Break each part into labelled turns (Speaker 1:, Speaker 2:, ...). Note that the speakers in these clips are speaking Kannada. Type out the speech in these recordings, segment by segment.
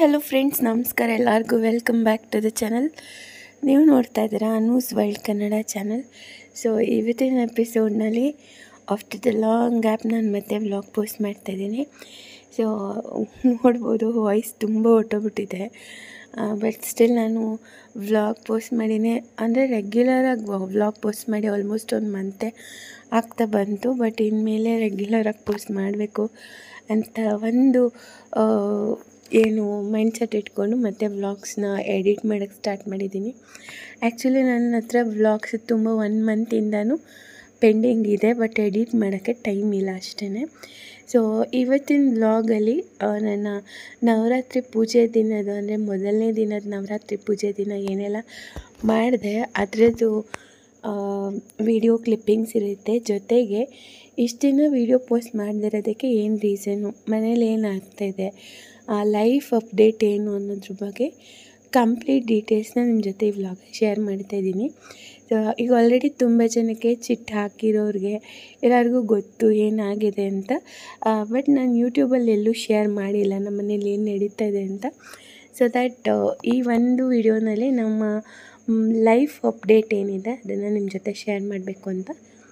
Speaker 1: ಹಲೋ ಫ್ರೆಂಡ್ಸ್ ನಮಸ್ಕಾರ ಎಲ್ಲರಿಗೂ welcome back to the channel ನೀವು ನೋಡ್ತಾ ಇದ್ದೀರಾ Anu's world Kannada channel so ಇವತ್ತಿನ ಎಪಿಸೋಡ್ನಲ್ಲಿ ಆಫ್ಟರ್ ದ ಲಾಂಗ್ ಗ್ಯಾಪ್ ನಾನು ಮತ್ತೆ ವ್ಲಾಗ್ ಪೋಸ್ಟ್ ಮಾಡ್ತಾಯಿದ್ದೀನಿ ಸೊ ನೋಡ್ಬೋದು ವಾಯ್ಸ್ ತುಂಬ ಹೊಟ್ಟೋಗ್ಬಿಟ್ಟಿದೆ ಬಟ್ ಸ್ಟಿಲ್ ನಾನು ವ್ಲಾಗ್ ಪೋಸ್ಟ್ ಮಾಡಿನೇ ಅಂದರೆ ರೆಗ್ಯುಲರಾಗಿ ವ್ಲಾಗ್ ಪೋಸ್ಟ್ ಮಾಡಿ ಆಲ್ಮೋಸ್ಟ್ ಒಂದು ಮಂತೆ ಆಗ್ತಾ ಬಂತು ಬಟ್ ಇನ್ಮೇಲೆ ರೆಗ್ಯುಲರಾಗಿ ಪೋಸ್ಟ್ ಮಾಡಬೇಕು ಅಂತ ಒಂದು ಆ, ಏನು ಮೈಂಡ್ ಸೆಟ್ ಇಟ್ಕೊಂಡು ಮತ್ತೆ ವ್ಲಾಗ್ಸ್ನ ಎಡಿಟ್ ಮಾಡೋಕ್ಕೆ ಸ್ಟಾರ್ಟ್ ಮಾಡಿದ್ದೀನಿ ಆ್ಯಕ್ಚುಲಿ ನನ್ನ ಹತ್ರ ವ್ಲಾಗ್ಸ್ ತುಂಬ ಒನ್ ಮಂತಿಂದನೂ ಪೆಂಡಿಂಗ್ ಇದೆ ಬಟ್ ಎಡಿಟ್ ಮಾಡೋಕ್ಕೆ ಟೈಮ್ ಇಲ್ಲ ಅಷ್ಟೇ ಸೊ ಇವತ್ತಿನ ವ್ಲಾಗಲ್ಲಿ ನನ್ನ ನವರಾತ್ರಿ ಪೂಜೆ ದಿನದ ಅಂದರೆ ಮೊದಲನೇ ದಿನದ ನವರಾತ್ರಿ ಪೂಜೆ ದಿನ ಏನೆಲ್ಲ ಮಾಡಿದೆ ಅದರದ್ದು ವಿಡಿಯೋ ಕ್ಲಿಪ್ಪಿಂಗ್ಸ್ ಇರುತ್ತೆ ಜೊತೆಗೆ ಇಷ್ಟು ದಿನ ವಿಡಿಯೋ ಪೋಸ್ಟ್ ಮಾಡದಿರೋದಕ್ಕೆ ಏನು ರೀಸನ್ನು ಮನೇಲಿ ಏನು ಆಗ್ತಾಯಿದೆ ಲೈಫ್ ಅಪ್ಡೇಟ್ ಏನು ಅನ್ನೋದ್ರ ಬಗ್ಗೆ ಕಂಪ್ಲೀಟ್ ಡೀಟೇಲ್ಸ್ನ ನಿಮ್ಮ ಜೊತೆ ಈ ವ್ಲಾಗ್ ಶೇರ್ ಮಾಡ್ತಾ ಇದ್ದೀನಿ ಸೊ ಈಗ ಆಲ್ರೆಡಿ ತುಂಬ ಜನಕ್ಕೆ ಚಿಟ್ ಹಾಕಿರೋರಿಗೆ ಎಲ್ಲರಿಗೂ ಗೊತ್ತು ಏನಾಗಿದೆ ಅಂತ ಬಟ್ ನಾನು ಯೂಟ್ಯೂಬಲ್ಲಿ ಎಲ್ಲೂ ಶೇರ್ ಮಾಡಿಲ್ಲ ನಮ್ಮ ಮನೇಲಿ ಏನು ನಡೀತಾ ಇದೆ ಅಂತ ಸೊ ದ್ಯಾಟ್ ಈ ಒಂದು ವಿಡಿಯೋನಲ್ಲಿ ನಮ್ಮ ಲೈಫ್ ಅಪ್ಡೇಟ್ ಏನಿದೆ ಅದನ್ನು ನಿಮ್ಮ ಜೊತೆ ಶೇರ್ ಮಾಡಬೇಕು ಅಂತ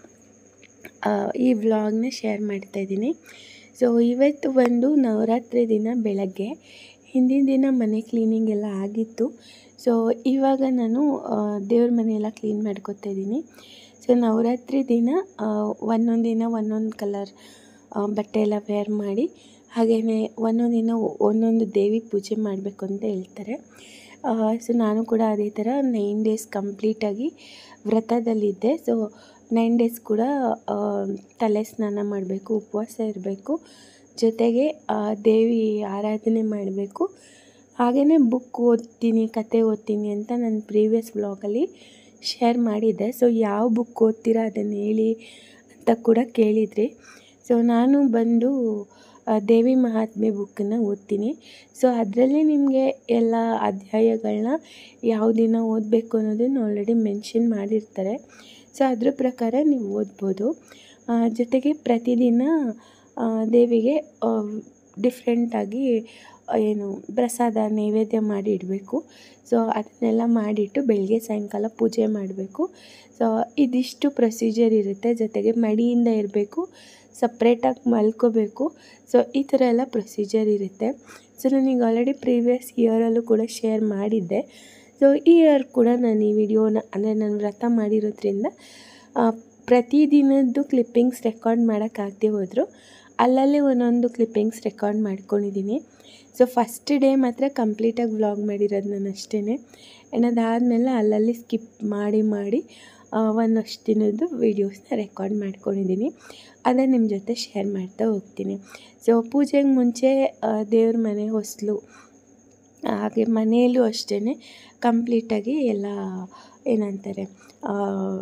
Speaker 1: ಆ, ಈ ವ್ಲಾಗ್ನ ಶೇರ್ ಮಾಡ್ತಾ ಇದ್ದೀನಿ ಸೊ ಇವತ್ತು ಒಂದು ನವರಾತ್ರಿ ದಿನ ಬೆಳಗ್ಗೆ ಹಿಂದಿನ ದಿನ ಮನೆ ಕ್ಲೀನಿಂಗ್ ಎಲ್ಲ ಆಗಿತ್ತು ಸೊ ಇವಾಗ ನಾನು ಆ, ದೇವ್ರ ಮನೆಯೆಲ್ಲ ಕ್ಲೀನ್ ಮಾಡ್ಕೊತಾ ಇದ್ದೀನಿ ಸೊ ನವರಾತ್ರಿ ದಿನ ಆ, ಒಂದೊಂದು ದಿನ ಒಂದೊಂದು ಕಲರ್ ಬಟ್ಟೆ ಎಲ್ಲ ವೇರ್ ಮಾಡಿ ಹಾಗೆಯೇ ಒಂದೊಂದು ದಿನ ಒಂದೊಂದು ದೇವಿ ಪೂಜೆ ಮಾಡಬೇಕು ಅಂತ ಹೇಳ್ತಾರೆ ಸೊ ನಾನು ಕೂಡ ಅದೇ ಥರ ನೈನ್ ಡೇಸ್ ಕಂಪ್ಲೀಟಾಗಿ ವ್ರತದಲ್ಲಿದ್ದೆ ಸೊ ನೈನ್ ಡೇಸ್ ಕೂಡ ಆ, ತಲೆ ಸ್ನಾನ ಮಾಡಬೇಕು ಉಪವಾಸ ಇರಬೇಕು ಜೊತೆಗೆ ಆ, ದೇವಿ ಆರಾಧನೆ ಮಾಡಬೇಕು ಹಾಗೆಯೇ ಬುಕ್ ಓದ್ತೀನಿ ಕತೆ ಓದ್ತೀನಿ ಅಂತ ನಾನು ಪ್ರೀವಿಯಸ್ ವ್ಲಾಗಲ್ಲಿ ಶೇರ್ ಮಾಡಿದ್ದೆ ಸೊ ಯಾವ ಬುಕ್ ಓದ್ತೀರಾ ಅದನ್ನು ಹೇಳಿ ಅಂತ ಕೂಡ ಕೇಳಿದ್ರಿ ಸೊ ನಾನು ಬಂದು ಆ, ದೇವಿ ಮಹಾತ್ಮೆ ಬುಕ್ಕನ್ನು ಓದ್ತೀನಿ ಸೊ ಅದರಲ್ಲಿ ನಿಮಗೆ ಎಲ್ಲ ಅಧ್ಯಾಯಗಳನ್ನ ಯಾವ ದಿನ ಓದಬೇಕು ಅನ್ನೋದನ್ನು ಆಲ್ರೆಡಿ ಮೆನ್ಷನ್ ಮಾಡಿರ್ತಾರೆ ಸೊ ಅದ್ರ ಪ್ರಕಾರ ನೀವು ಓದ್ಬೋದು ಆ, ಜೊತೆಗೆ ಪ್ರತಿದಿನ ಆ, ದೇವಿಗೆ ಡಿಫ್ರೆಂಟಾಗಿ ಏನು ಪ್ರಸಾದ ನೈವೇದ್ಯ ಮಾಡಿ ಇಡಬೇಕು ಸೊ ಅದನ್ನೆಲ್ಲ ಮಾಡಿಟ್ಟು ಬೆಳಗ್ಗೆ ಸಾಯಂಕಾಲ ಪೂಜೆ ಮಾಡಬೇಕು ಸೊ ಇದಿಷ್ಟು ಪ್ರೊಸೀಜರ್ ಇರುತ್ತೆ ಜೊತೆಗೆ ಮಡಿಯಿಂದ ಇರಬೇಕು ಸಪ್ರೇಟಾಗಿ ಮಲ್ಕೋಬೇಕು ಸೊ ಈ ಥರ ಎಲ್ಲ ಪ್ರೊಸೀಜರ್ ಇರುತ್ತೆ ಸೊ ನಾನೀಗ ಆಲ್ರೆಡಿ ಪ್ರೀವಿಯಸ್ ಇಯರಲ್ಲೂ ಕೂಡ ಶೇರ್ ಮಾಡಿದ್ದೆ ಸೊ ಈ ಇಯರ್ ಕೂಡ ನಾನು ಈ ವಿಡಿಯೋನ ಅಂದರೆ ನಾನು ವ್ರತ ಮಾಡಿರೋದ್ರಿಂದ ಆ, ಪ್ರತಿದಿನದ್ದು ಕ್ಲಿಪ್ಪಿಂಗ್ಸ್ ರೆಕಾರ್ಡ್ ಮಾಡೋಕ್ಕಾಗದೆ ಹೋದರೂ ಅಲ್ಲಲ್ಲಿ ಒಂದೊಂದು ಕ್ಲಿಪ್ಪಿಂಗ್ಸ್ ರೆಕಾರ್ಡ್ ಮಾಡ್ಕೊಂಡಿದ್ದೀನಿ ಸೊ ಫಸ್ಟ್ ಡೇ ಮಾತ್ರ ಕಂಪ್ಲೀಟಾಗಿ ವ್ಲಾಗ್ ಮಾಡಿರೋದು ನಾನು ಅಷ್ಟೇ ಆ್ಯಂಡ್ ಅದಾದಮೇಲೆ ಅಲ್ಲಲ್ಲಿ ಸ್ಕಿಪ್ ಮಾಡಿ ಮಾಡಿ ಆ, ಒಂದಷ್ಟು ದಿನದ್ದು ವೀಡಿಯೋಸ್ನ ರೆಕಾರ್ಡ್ ಮಾಡ್ಕೊಂಡಿದ್ದೀನಿ ಅದನ್ನು ನಿಮ್ಮ ಜೊತೆ ಶೇರ್ ಮಾಡ್ತಾ ಹೋಗ್ತೀನಿ ಸೊ ಪೂಜೆಗೆ ಮುಂಚೆ ಆ, ದೇವ್ರ ಮನೆ ಹೊಸಲು ಹಾಗೆ ಮನೆಯಲ್ಲೂ ಅಷ್ಟೇ ಕಂಪ್ಲೀಟಾಗಿ ಎಲ್ಲ ಏನಂತಾರೆ ಆ,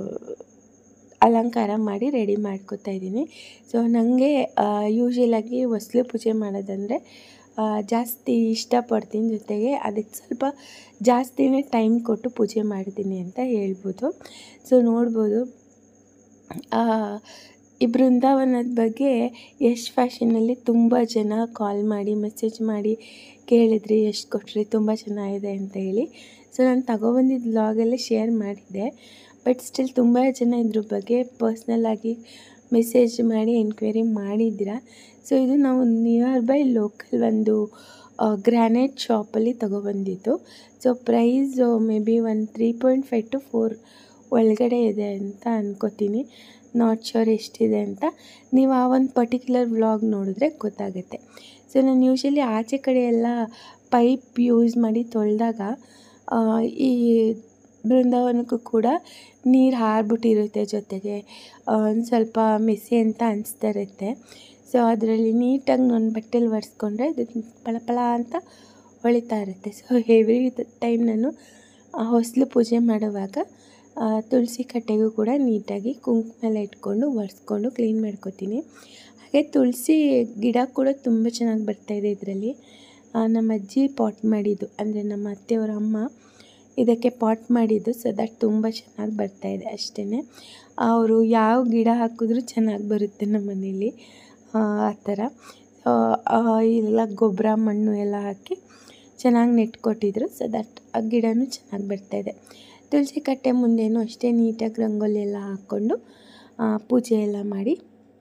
Speaker 1: ಅಲಂಕಾರ ಮಾಡಿ ರೆಡಿ ಮಾಡ್ಕೊತಾ ಇದ್ದೀನಿ ಸೊ ನನಗೆ ಯೂಶ್ವಲಾಗಿ ಹೊಸ್ಲು ಪೂಜೆ ಮಾಡೋದಂದರೆ ಆ, ಜಾಸ್ತಿ ಇಷ್ಟಪಡ್ತೀನಿ ಜೊತೆಗೆ ಅದಕ್ಕೆ ಸ್ವಲ್ಪ ಜಾಸ್ತಿನೇ ಟೈಮ್ ಕೊಟ್ಟು ಪೂಜೆ ಮಾಡ್ತೀನಿ ಅಂತ ಹೇಳ್ಬೋದು ಸೊ ನೋಡ್ಬೋದು ಆ, ಈ ಬೃಂದಾವನದ ಬಗ್ಗೆ ಯಶ್ ಫ್ಯಾಷನಲ್ಲಿ ತುಂಬ ಜನ ಕಾಲ್ ಮಾಡಿ ಮೆಸೇಜ್ ಮಾಡಿ ಕೇಳಿದ್ರಿ ಎಷ್ಟು ಕೊಟ್ರಿ ತುಂಬ ಚೆನ್ನಾಗಿದೆ ಅಂತ ಹೇಳಿ ಸೊ ನಾನು ತಗೊಬಂದಿದ್ದ ವ್ಲಾಗಲ್ಲೇ ಶೇರ್ ಮಾಡಿದ್ದೆ ಬಟ್ ಸ್ಟಿಲ್ ತುಂಬ ಜನ ಇದ್ರ ಬಗ್ಗೆ ಪರ್ಸ್ನಲ್ಲಾಗಿ ಮೆಸೇಜ್ ಮಾಡಿ ಎನ್ಕ್ವೈರಿ ಮಾಡಿದ್ದೀರಾ ಸೊ ಇದು ನಾವು ನಿಯರ್ ಬೈ ಲೋಕಲ್ ಒಂದು ಗ್ರ್ಯಾನೈಟ್ ಶಾಪಲ್ಲಿ ತೊಗೊಬಂದಿದ್ದು ಸೊ ಪ್ರೈಸ್ ಮೇ ಬಿ ಒಂದು three point five to four ಒಳಗಡೆ ಇದೆ ಅಂತ ಅನ್ಕೋತೀನಿ ನಾಟ್ ಶೋರ್ ಎಷ್ಟಿದೆ ಅಂತ ನೀವು ಆ ಒಂದು ಪರ್ಟಿಕ್ಯುಲರ್ ವ್ಲಾಗ್ ನೋಡಿದ್ರೆ ಗೊತ್ತಾಗುತ್ತೆ ಸೊ ನಾನು ಯೂಶ್ವಲಿ ಆಚೆ ಕಡೆ ಎಲ್ಲ ಪೈಪ್ ಯೂಸ್ ಮಾಡಿ ತೊಳೆದಾಗ ಈ ಬೃಂದಾವನಕ್ಕೂ ಕೂಡ ನೀರು ಹಾರ್ಬಿಟ್ಟಿರುತ್ತೆ ಜೊತೆಗೆ ಒಂದು ಸ್ವಲ್ಪ ಮೆಸ್ಸಿ ಅಂತ ಅನಿಸ್ತಾ ಇರುತ್ತೆ ಸೊ ಅದರಲ್ಲಿ ನೀಟಾಗಿ ನಾನು ಬಟ್ಟೆಲಿ ಒರೆಸ್ಕೊಂಡ್ರೆ ಅದು ಪಳ ಪಳ ಅಂತ ಹೊಳಿತಾ ಇರುತ್ತೆ ಸೊ ಎವ್ರಿ ಟೈಮ್ ನಾನು ಆ ಹೊಸಲು ಪೂಜೆ ಮಾಡುವಾಗ ಆ, ತುಳಸಿ ಕಟ್ಟೆಗೂ ಕೂಡ ನೀಟಾಗಿ ಕುಂಕುಮ ಎಲ್ಲ ಇಟ್ಕೊಂಡು ಒರೆಸ್ಕೊಂಡು ಕ್ಲೀನ್ ಮಾಡ್ಕೊತೀನಿ ಹಾಗೆ ತುಳಸಿ ಗಿಡ ಕೂಡ ತುಂಬ ಚೆನ್ನಾಗಿ ಬರ್ತಾಯಿದೆ ಇದರಲ್ಲಿ ನಮ್ಮ ಅಜ್ಜಿ ಪಾಟ್ ಮಾಡಿದ್ದು ಅಂದರೆ ನಮ್ಮ ಅತ್ತೆಯವರ ಅಮ್ಮ ಇದಕ್ಕೆ ಪಾಟ್ ಮಾಡಿದ್ದು ಸೊ ದಟ್ ತುಂಬ ಚೆನ್ನಾಗಿ ಬರ್ತಾಯಿದೆ ಅಷ್ಟೇ ಅವರು ಯಾವ ಗಿಡ ಹಾಕಿದ್ರೂ ಚೆನ್ನಾಗಿ ಬರುತ್ತೆ ನಮ್ಮ ಮನೇಲಿ ಆ ಥರ ಎಲ್ಲ ಗೊಬ್ಬರ ಮಣ್ಣು ಎಲ್ಲ ಹಾಕಿ ಚೆನ್ನಾಗಿ ನೆಟ್ಕೊಟ್ಟಿದ್ರು ಸೊ ದಟ್ ಆ ಗಿಡನೂ ಚೆನ್ನಾಗಿ ಬರ್ತಾಯಿದೆ ತುಳಸಿ ಕಟ್ಟೆ ಮುಂದೆನೂ ಅಷ್ಟೇ ನೀಟಾಗಿ ರಂಗೋಲಿ ಎಲ್ಲ ಹಾಕ್ಕೊಂಡು ಆ, ಪೂಜೆ ಎಲ್ಲ ಮಾಡಿ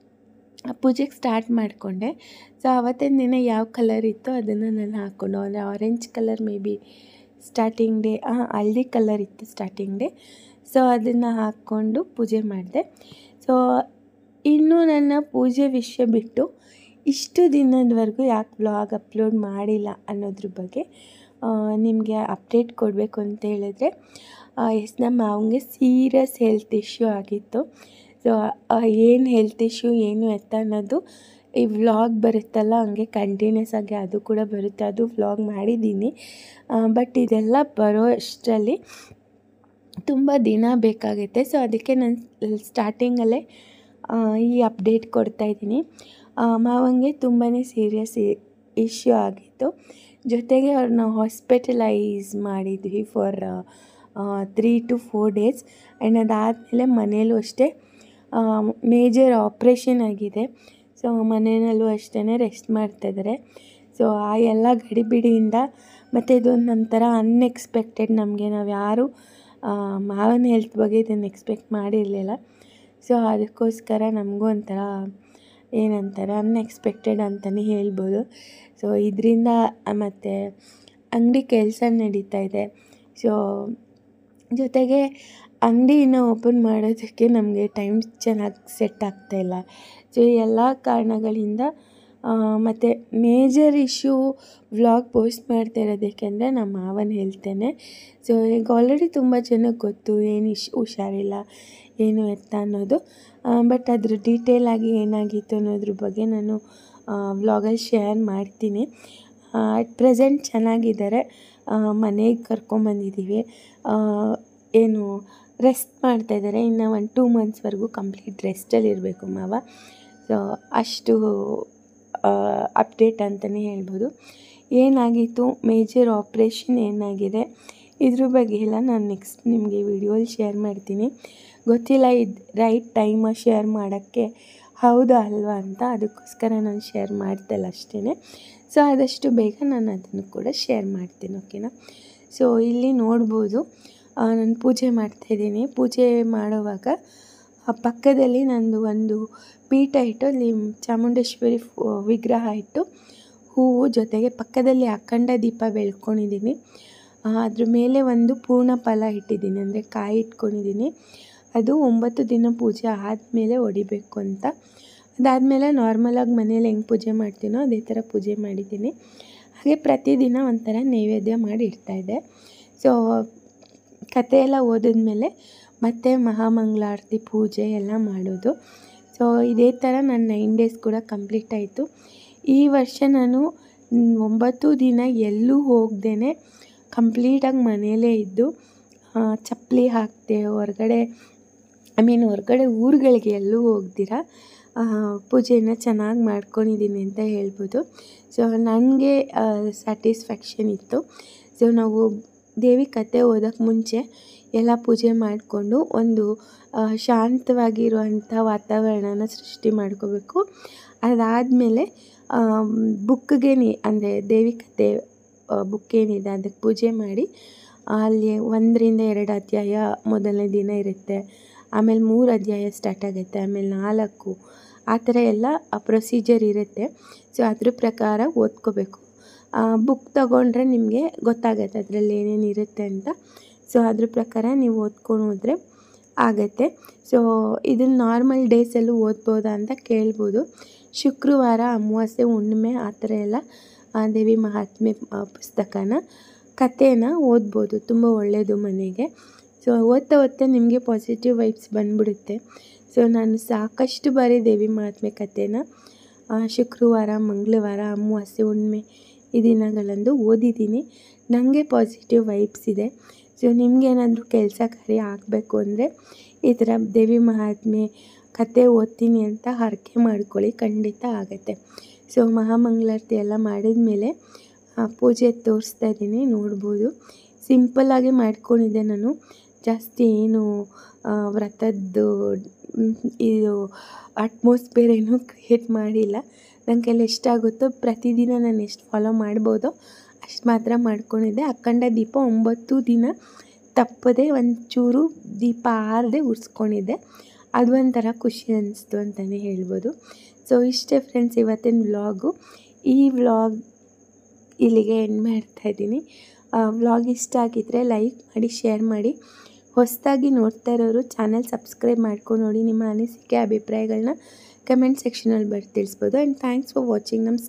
Speaker 1: ಆ ಪೂಜೆಗೆ ಸ್ಟಾರ್ಟ್ ಮಾಡಿಕೊಂಡೆ ಸೊ ಆವತ್ತಿನ ದಿನ ಯಾವ ಕಲರ್ ಇತ್ತೋ ಅದನ್ನು ನಾನು ಹಾಕ್ಕೊಂಡು ಅಂದರೆ orange colour may be starting day ಹಳದಿ ಕಲರ್ ಇತ್ತು ಸ್ಟಾರ್ಟಿಂಗ್ ಡೇ ಸೊ ಅದನ್ನು ಹಾಕ್ಕೊಂಡು ಪೂಜೆ ಮಾಡಿದೆ ಸೊ ಇನ್ನೂ ನನ್ನ ಪೂಜೆ ವಿಷಯ ಬಿಟ್ಟು ಇಷ್ಟು ದಿನದವರೆಗೂ ಯಾಕೆ ವ್ಲಾಗ್ ಅಪ್ಲೋಡ್ ಮಾಡಿಲ್ಲ ಅನ್ನೋದ್ರ ಬಗ್ಗೆ ನಿಮಗೆ ಅಪ್ಡೇಟ್ ಕೊಡಬೇಕು ಅಂತ ಹೇಳಿದ್ರೆ ಎಸ್ ನಮ್ಮ ಮಾವಂಗೆ ಸೀರಿಯಸ್ ಹೆಲ್ತ್ ಇಶ್ಯೂ ಆಗಿತ್ತು ಸೊ ಏನು ಹೆಲ್ತ್ ಇಶ್ಯೂ ಏನು ಎತ್ತ ಅನ್ನೋದು ಈ ವ್ಲಾಗ್ ಬರುತ್ತಲ್ಲ ಹಂಗೆ ಕಂಟಿನ್ಯೂಸ್ ಆಗಿ ಅದು ಕೂಡ ಬರುತ್ತೆ ಅದು ವ್ಲಾಗ್ ಮಾಡಿದ್ದೀನಿ ಬಟ್ ಇದೆಲ್ಲ ಬರೋ ಅಷ್ಟರಲ್ಲಿ ತುಂಬ ದಿನ ಬೇಕಾಗುತ್ತೆ ಸೊ ಅದಕ್ಕೆ ನಾನು ಸ್ಟಾರ್ಟಿಂಗಲ್ಲೇ ಈ ಅಪ್ಡೇಟ್ ಕೊಡ್ತಾಯಿದ್ದೀನಿ ಮಾವಂಗೆ ತುಂಬಾ ಸೀರಿಯಸ್ ಇಶ್ಯೂ ಆಗಿತ್ತು ಜೊತೆಗೆ ಅವ್ರನ್ನ ಹಾಸ್ಪಿಟಲೈಸ್ ಮಾಡಿದ್ವಿ for three to four days and ಅದಾದಮೇಲೆ ಮನೇಲೂ ಅಷ್ಟೇ ಮೇಜರ್ ಆಪ್ರೇಷನ್ ಆಗಿದೆ ಸೊ ಮನೆಯಲ್ಲೂ ಅಷ್ಟೇ ರೆಸ್ಟ್ ಮಾಡ್ತಾಯಿದ್ದಾರೆ ಸೊ ಆ ಎಲ್ಲ ಗಡಿಬಿಡಿಯಿಂದ ಮತ್ತು ಇದೊಂದು ಒಂಥರ ಅನ್ಎಕ್ಸ್ಪೆಕ್ಟೆಡ್ ನಮಗೆ ನಾವು ಯಾರು ಮಾವನ ಹೆಲ್ತ್ ಬಗ್ಗೆ ಇದನ್ನು ಎಕ್ಸ್ಪೆಕ್ಟ್ ಮಾಡಿರಲಿಲ್ಲ ಸೊ ಅದಕ್ಕೋಸ್ಕರ ನಮಗೂ ಒಂಥರ ಏನಂತಾರೆ ಅನ್ಎಕ್ಸ್ಪೆಕ್ಟೆಡ್ ಅಂತಲೇ ಹೇಳ್ಬೋದು ಸೊ ಇದರಿಂದ ಮತ್ತು ಅಂಗಡಿ ಕೆಲಸ ನಡೀತಾ ಇದೆ ಸೊ ಜೊತೆಗೆ ಅಂಗಡಿ ಇನ್ನೂ ಓಪನ್ ಮಾಡೋದಕ್ಕೆ ನಮಗೆ ಟೈಮ್ ಚೆನ್ನಾಗಿ ಸೆಟ್ ಆಗ್ತಾಯಿಲ್ಲ ಸೊ ಈ ಎಲ್ಲ ಕಾರಣಗಳಿಂದ ಮತ್ತು ಮೇಜರ್ ಇಶ್ಯೂ ವ್ಲಾಗ್ ಪೋಸ್ಟ್ ಮಾಡ್ತಾ ಇರೋದಕ್ಕೆಂದರೆ ನಮ್ಮ ಮಾವನ ಹೆಲ್ತೇನೆ ಸೊ ಈಗ ಆಲ್ರೆಡಿ ತುಂಬ ಜನಕ್ಕೆ ಗೊತ್ತು ಏನು ಇಶ್ ಹುಷಾರಿಲ್ಲ ಏನು ಎತ್ತ ಅನ್ನೋದು ಬಟ್ ಅದ್ರ ಡೀಟೇಲಾಗಿ ಏನಾಗಿತ್ತು ಅನ್ನೋದ್ರ ಬಗ್ಗೆ ನಾನು ವ್ಲಾಗಲ್ಲಿ ಶೇರ್ ಮಾಡ್ತೀನಿ ಅಟ್ ಪ್ರೆಸೆಂಟ್ ಚೆನ್ನಾಗಿದ್ದಾರೆ ಮನೆಗೆ ಕರ್ಕೊಂಬಂದಿದ್ದೀವಿ ಏನು ರೆಸ್ಟ್ ಮಾಡ್ತಾಯಿದ್ದಾರೆ ಇನ್ನು ಒಂದು ಟೂ ಮಂತ್ಸ್ವರೆಗೂ ಕಂಪ್ಲೀಟ್ ರೆಸ್ಟಲ್ಲಿ ಇರಬೇಕು ಮಾವ ಸೊ ಅಷ್ಟು ಅಪ್ಡೇಟ್ ಅಂತಲೇ ಹೇಳ್ಬೋದು ಏನಾಗಿತ್ತು ಮೇಜರ್ ಆಪ್ರೇಷನ್ ಏನಾಗಿದೆ ಇದ್ರ ಬಗ್ಗೆ ಎಲ್ಲ ನಾನು ನೆಕ್ಸ್ಟ್ ನಿಮಗೆ ವಿಡಿಯೋಲಿ ಶೇರ್ ಮಾಡ್ತೀನಿ ಗೊತ್ತಿಲ್ಲ ಇದು ರೈಟ್ ಟೈಮ ಶೇರ್ ಮಾಡೋಕ್ಕೆ ಹೌದಾ ಅಲ್ವಾ ಅಂತ ಅದಕ್ಕೋಸ್ಕರ ನಾನು ಶೇರ್ ಮಾಡ್ತಲ್ಲ ಅಷ್ಟೇ ಸೊ ಆದಷ್ಟು ಬೇಗ ನಾನು ಅದನ್ನು ಕೂಡ ಶೇರ್ ಮಾಡ್ತೀನಿ ಓಕೆನಾ ಸೊ ಇಲ್ಲಿ ನೋಡ್ಬೋದು ನಾನು ಪೂಜೆ ಮಾಡ್ತಾಯಿದ್ದೀನಿ ಪೂಜೆ ಮಾಡುವಾಗ ಪಕ್ಕದಲ್ಲಿ ನಂದು ಒಂದು ಪೀಠ ಇಟ್ಟು ಅಲ್ಲಿ ಚಾಮುಂಡೇಶ್ವರಿ ವಿಗ್ರಹ ಇಟ್ಟು ಹೂವು ಜೊತೆಗೆ ಪಕ್ಕದಲ್ಲಿ ಅಖಂಡ ದೀಪ ಬೆಳ್ಕೊಂಡಿದ್ದೀನಿ ಅದ್ರ ಮೇಲೆ ಒಂದು ಪೂರ್ಣ ಫಲ ಇಟ್ಟಿದ್ದೀನಿ ಅಂದರೆ ಕಾಯಿ ಇಟ್ಕೊಂಡಿದ್ದೀನಿ ಅದು ಒಂಬತ್ತು ದಿನ ಪೂಜೆ ಆದಮೇಲೆ ಹೊಡಿಬೇಕು ಅಂತ ಅದಾದಮೇಲೆ ನಾರ್ಮಲಾಗಿ ಮನೇಲಿ ಹೆಂಗೆ ಪೂಜೆ ಮಾಡ್ತೀನೋ ಅದೇ ಥರ ಪೂಜೆ ಮಾಡಿದ್ದೀನಿ ಹಾಗೆ ಪ್ರತಿದಿನ ಒಂಥರ ನೈವೇದ್ಯ ಮಾಡಿ ಇಡ್ತಾಯಿದ್ದೆ ಸೊ ಕತೆ ಎಲ್ಲ ಓದಿದ್ಮೇಲೆ ಮತ್ತೆ ಮಹಾಮಂಗಳಾರತಿ ಪೂಜೆ ಎಲ್ಲ ಮಾಡೋದು ಸೊ ಇದೇ ಥರ ನನ್ನ ನೈನ್ ಡೇಸ್ ಕೂಡ ಕಂಪ್ಲೀಟ್ ಆಯಿತು ಈ ವರ್ಷ ನಾನು ಒಂಬತ್ತು ದಿನ ಎಲ್ಲೂ ಹೋಗ್ದೇ ಕಂಪ್ಲೀಟಾಗಿ ಮನೆಯಲ್ಲೇ ಇದ್ದು ಚಪ್ಪಲಿ ಹಾಕ್ದೆ ಹೊರಗಡೆ ಐ ಮೀನ್ ಹೊರಗಡೆ ಊರುಗಳಿಗೆ ಎಲ್ಲೂ ಹೋಗ್ದಿರ ಪೂಜೆನ ಚೆನ್ನಾಗಿ ಮಾಡ್ಕೊಂಡಿದ್ದೀನಿ ಅಂತ ಹೇಳ್ಬೋದು ಸೊ ನನಗೆ ಸ್ಯಾಟಿಸ್ಫ್ಯಾಕ್ಷನ್ ಇತ್ತು ಸೊ ನಾವು ದೇವಿ ಕತೆ ಓದೋಕ್ಕೆ ಮುಂಚೆ ಎಲ್ಲ ಪೂಜೆ ಮಾಡಿಕೊಂಡು ಒಂದು ಶಾಂತವಾಗಿರುವಂಥ ವಾತಾವರಣನ ಸೃಷ್ಟಿ ಮಾಡ್ಕೋಬೇಕು ಅದಾದಮೇಲೆ ಬುಕ್ಗೆ ನೀ ಅಂದರೆ ದೇವಿ ಕತೆ ಬುಕ್ ಏನಿದೆ ಅದಕ್ಕೆ ಪೂಜೆ ಮಾಡಿ ಅಲ್ಲಿ ಒಂದರಿಂದ ಎರಡು ಅಧ್ಯಾಯ ಮೊದಲನೇ ದಿನ ಇರುತ್ತೆ ಆಮೇಲೆ ಮೂರು ಅಧ್ಯಾಯ ಸ್ಟಾರ್ಟ್ ಆಗುತ್ತೆ ಆಮೇಲೆ ನಾಲ್ಕು ಆ ಥರ ಎಲ್ಲ ಪ್ರೊಸೀಜರ್ ಇರುತ್ತೆ ಸೊ ಅದ್ರ ಪ್ರಕಾರ ಓದ್ಕೋಬೇಕು ಬುಕ್ ತೊಗೊಂಡ್ರೆ ನಿಮಗೆ ಗೊತ್ತಾಗತ್ತೆ ಅದರಲ್ಲಿ ಏನೇನು ಇರುತ್ತೆ ಅಂತ ಸೊ ಅದ್ರ ಪ್ರಕಾರ ನೀವು ಓದ್ಕೊಂಡು ಹೋದರೆ ಆಗುತ್ತೆ ಸೊ ಇದನ್ನು ನಾರ್ಮಲ್ ಡೇಸಲ್ಲೂ ಓದ್ಬೋದಾ ಅಂತ ಕೇಳ್ಬೋದು ಶುಕ್ರವಾರ ಅಮಾವಾಸ್ಯೆ ಹುಣ್ಣಿಮೆ ಆ ಥರ ಎಲ್ಲ ದೇವಿ ಮಹಾತ್ಮೆ ಪುಸ್ತಕನ ಕಥೆನ ಓದ್ಬೋದು ತುಂಬ ಒಳ್ಳೆಯದು ಮನೆಗೆ ಸೊ ಓದ್ತಾ ಓದ್ತಾ ನಿಮಗೆ ಪಾಸಿಟಿವ್ ವೈಬ್ಸ್ ಬಂದ್ಬಿಡುತ್ತೆ ಸೊ ನಾನು ಸಾಕಷ್ಟು ಬಾರಿ ದೇವಿ ಮಹಾತ್ಮೆ ಕಥೆನ ಶುಕ್ರವಾರ ಮಂಗಳವಾರ ಅಮಾವಾಸ್ಯೆ ಹುಣ್ಣಿಮೆ ಈ ದಿನಗಳಂದು ಓದಿದ್ದೀನಿ ನನಗೆ ಪಾಸಿಟಿವ್ ವೈಬ್ಸ್ ಇದೆ ಸೊ ನಿಮಗೇನಾದರೂ ಕೆಲಸ ಕಾರ್ಯ ಆಗಬೇಕು ಅಂದರೆ ಈ ಥರ ದೇವಿ ಮಹಾತ್ಮೆ ಕತೆ ಓದ್ತೀನಿ ಅಂತ ಹರಕೆ ಮಾಡ್ಕೊಳ್ಳಿ ಖಂಡಿತ ಆಗುತ್ತೆ ಸೊ ಮಹಾಮಂಗಳಾರತಿ ಎಲ್ಲ ಮಾಡಿದ್ಮೇಲೆ ಪೂಜೆ ತೋರಿಸ್ತಾ ಇದ್ದೀನಿ ನೋಡ್ಬೋದು ಸಿಂಪಲ್ಲಾಗಿ ಮಾಡ್ಕೊಂಡಿದ್ದೆ ನಾನು ಜಾಸ್ತಿ ಏನು ವ್ರತದ್ದು ಇದು ಅಟ್ಮಾಸ್ಫಿಯರ್ ಏನೂ ಕ್ರಿಯೇಟ್ ಮಾಡಿಲ್ಲ ನನ್ನ ಕೈಲಿ ಎಷ್ಟಾಗುತ್ತೋ ಪ್ರತಿದಿನ ನಾನು ಎಷ್ಟು ಫಾಲೋ ಮಾಡ್ಬೋದೋ ಅಷ್ಟು ಮಾತ್ರ ಮಾಡ್ಕೊಂಡಿದ್ದೆ ಅಖಂಡ ದೀಪ ಒಂಬತ್ತು ದಿನ ತಪ್ಪದೆ ಒಂಚೂರು ದೀಪ ಆರದೆ ಉರಿಸ್ಕೊಂಡಿದ್ದೆ ಅದು ಒಂಥರ ಖುಷಿ ಅನ್ನಿಸ್ತು ಅಂತಲೇ ಹೇಳ್ಬೋದು ಸೊ ಇಷ್ಟೇ ಫ್ರೆಂಡ್ಸ್ ಇವತ್ತಿನ ವ್ಲಾಗು ಈ ವ್ಲಾಗ್ ಇಲ್ಲಿಗೆ ಎಂಡ್ ಮಾಡ್ತಾ ಇದ್ದೀನಿ ವ್ಲಾಗ್ ಇಷ್ಟ ಆಗಿದ್ದರೆ ಲೈಕ್ ಮಾಡಿ ಶೇರ್ ಮಾಡಿ ಹೊಸದಾಗಿ ನೋಡ್ತಾ ಇರೋರು ಚಾನಲ್ ಸಬ್ಸ್ಕ್ರೈಬ್ ಮಾಡ್ಕೊಂಡು ನೋಡಿ ನಿಮ್ಮ ಅನಿಸಿಕೆ ಅಭಿಪ್ರಾಯಗಳನ್ನ ಕಮೆಂಟ್ ಸೆಕ್ಷನಲ್ಲಿ ಬರ್ ತಿಳಿಸ್ಬೋದು ಆ್ಯಂಡ್ ಥ್ಯಾಂಕ್ಸ್ ಫಾರ್ ವಾಚಿಂಗ್ ನಮ್ಮ